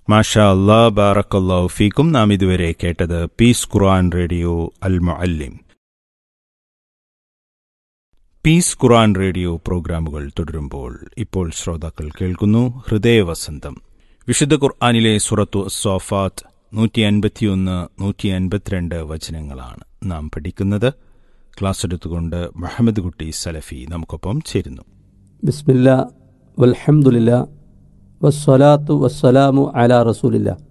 മാഷാ അല്ലാ ബാറക്കല്ലാഹു ഫീക്കും നാം ഇതുവരെ കേട്ടത് പീസ് ഖുർആൻ റേഡിയോ അൽ മുഅല്ലിം പീസ് ഖുർആൻ റേഡിയോ പ്രോഗ്രാമുകൾ തുടരുമ്പോൾ ഇപ്പോൾ ശ്രോതാക്കൾ കേൾക്കുന്നു ഹൃദയവസന്തം വിശുദ്ധ ഖുർആാനിലെ സുറത്തു സോഫാത്ത് നൂറ്റി അൻപത്തിയൊന്ന് നൂറ്റി അൻപത്തിരണ്ട് വചനങ്ങളാണ് നാം പഠിക്കുന്നത് ക്ലാസ് എടുത്തുകൊണ്ട് മുഹമ്മദ് കുട്ടി സലഫി നമുക്കൊപ്പം ചേരുന്നു ബിസ്മില്ല വൽഹംദുലില്ല വസ്സലാത്തു വസ്സലാമു അലാ റസൂലില്ല